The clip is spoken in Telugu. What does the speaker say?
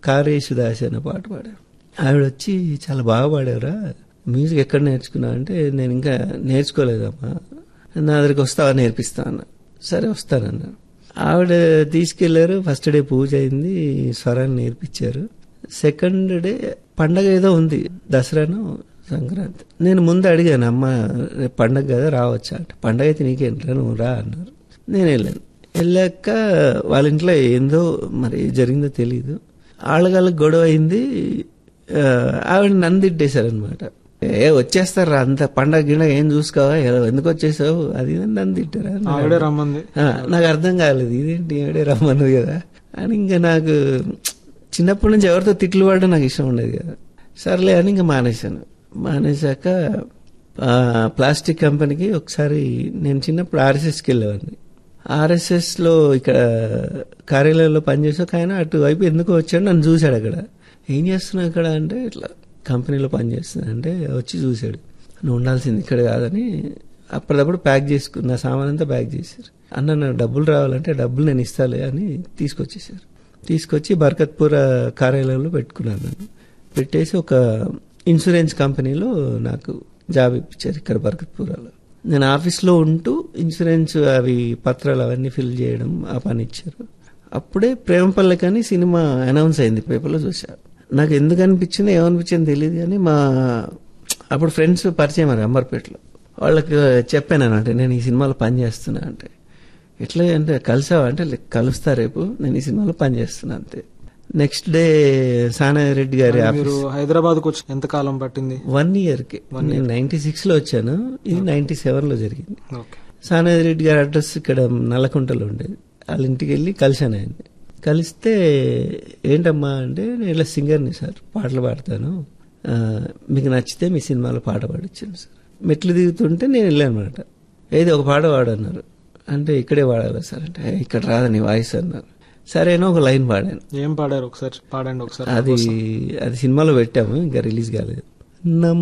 కారేసుదాసి అనే పాట పాడారు ఆవిడ వచ్చి చాలా బాగా పాడారా మ్యూజిక్ ఎక్కడ నేర్చుకున్నా అంటే నేను ఇంకా నేర్చుకోలేదమ్మా నా దగ్గరికి వస్తావా నేర్పిస్తా అన్న సరే వస్తానన్నా ఆవిడ తీసుకెళ్లారు ఫస్ట్ డే పూజ అయింది స్వరాన్ని నేర్పించారు సెకండ్ డే పండగ ఏదో ఉంది దసరాను సంక్రాంతి నేను ముందు అడిగాను అమ్మ రేపు పండగ కదా రావచ్చా అంటే పండగ అయితే నీకేంట్రా నువ్వు రా అన్నారు నేను వెళ్ళాను వెళ్ళాక వాళ్ళ ఇంట్లో ఏందో మరి జరిగిందో తెలియదు ఆళ్ళగాళ్ళకి గొడవ అయింది ఆ, ఆవిడ నన్ను తిట్టేశారనమాట ఏ వచ్చేస్తారా అంత పండగ గిడ ఏం చూసుకోవా ఎలా- ఎందుకు వచ్చేసావు అది ఇది అని నన్ను తిట్టారా ఆవిడే రమ్మంది ఆ, నాకు అర్థం కాలేదు ఇదేంటి ఏడే రమ్మన్నది కదా అని ఇంకా నాకు చిన్నప్పటి నుంచి ఎవరితో తిట్లు పడడం నాకు ఇష్టం ఉండేది కదా సర్లే అని ఇంకా మానేశాను మానేశాక ఆ, ప్లాస్టిక్ కంపెనీకి ఒకసారి నేను చిన్నప్పుడు ఆర్ఎస్ఎస్కి వెళ్ళేవాడిని ఆర్ఎస్ఎస్లో ఇక్కడ కార్యాలయంలో పనిచేసే ఒక ఆయన అటువైపు ఎందుకు వచ్చాడు నన్ను చూశాడు అక్కడ ఏం చేస్తున్నావు ఇక్కడ అంటే ఇట్లా కంపెనీలో పనిచేస్తున్నా అంటే వచ్చి చూశాడు నువ్వు ఉండాల్సింది ఇక్కడ కాదని అప్పటిదప్పుడు ప్యాక్ చేసుకున్న నా సామాన్ అంతా ప్యాక్ చేశారు అన్న నాకు డబ్బులు రావాలంటే డబ్బులు నేను ఇస్తాలే అని తీసుకొచ్చేసారు తీసుకొచ్చి బర్కత్పూర కార్యాలయంలో పెట్టుకున్నాను నన్ను పెట్టేసి ఒక ఇన్సూరెన్స్ కంపెనీలో నాకు జాబ్ ఇప్పించారు ఇక్కడ బర్కత్పూరాలో నేను ఆఫీస్లో ఉంటూ ఇన్సూరెన్స్ అవి పత్రాలు అవన్నీ ఫిల్ చేయడం ఆ పని ఇచ్చారు అప్పుడే ప్రేమపల్లె కానీ సినిమా అనౌన్స్ అయింది పేపర్లో చూసా నాకు ఎందుకు అనిపించిందో ఏమనిపించిందో తెలియదు కానీ మా అప్పుడు ఫ్రెండ్స్ పరిచయం అయ్యారు అంబర్పేటలో వాళ్ళకి చెప్పాను అన్నమాట నేను ఈ సినిమాలో పని చేస్తున్నా అంటే ఎట్లా అంటే కలిసావా అంటే "లే, కలుస్తా రేపు నేను ఈ సినిమాలో పని చేస్తున్నా అంతే నెక్స్ట్ డే సానారెడ్డి గారి మీరు ఆఫీస్ హైదరాబాద్ కు వచ్చి ఎంత కాలం పట్టింది వన్ ఇయర్కి నేను నైన్టీ సిక్స్లో వచ్చాను ఇది నైన్టీ సెవెన్లో జరిగింది ఓకే సానాది రెడ్డి గారి అడ్రస్ ఇక్కడ నల్లకుంటలో ఉండేది వాళ్ళ ఇంటికి వెళ్ళి కలిశాను ఆయన్ని కలిస్తే ఏంటమ్మా అంటే నేను ఇలా సింగర్ని సార్ పాటలు పాడతాను ఆ, మీకు నచ్చితే మీ సినిమాలో పాట పాడిచ్చాను సార్ మెట్లు దిగుతుంటే నేను వెళ్ళాను అనమాట ఏది ఒక పాట పాడన్నారు అంటే ఇక్కడే పాడాలా సార్ అంటే "ఏ, ఇక్కడ రాదని వాయిస్ అన్నారు సరేనో ఒక లైన్ పాడాను ఏం పాడారు ఒకసారి పాడండి ఒకసారి అది అది సినిమాలో పెట్టాము ఇంకా రిలీజ్ కాలేదు నమ్మ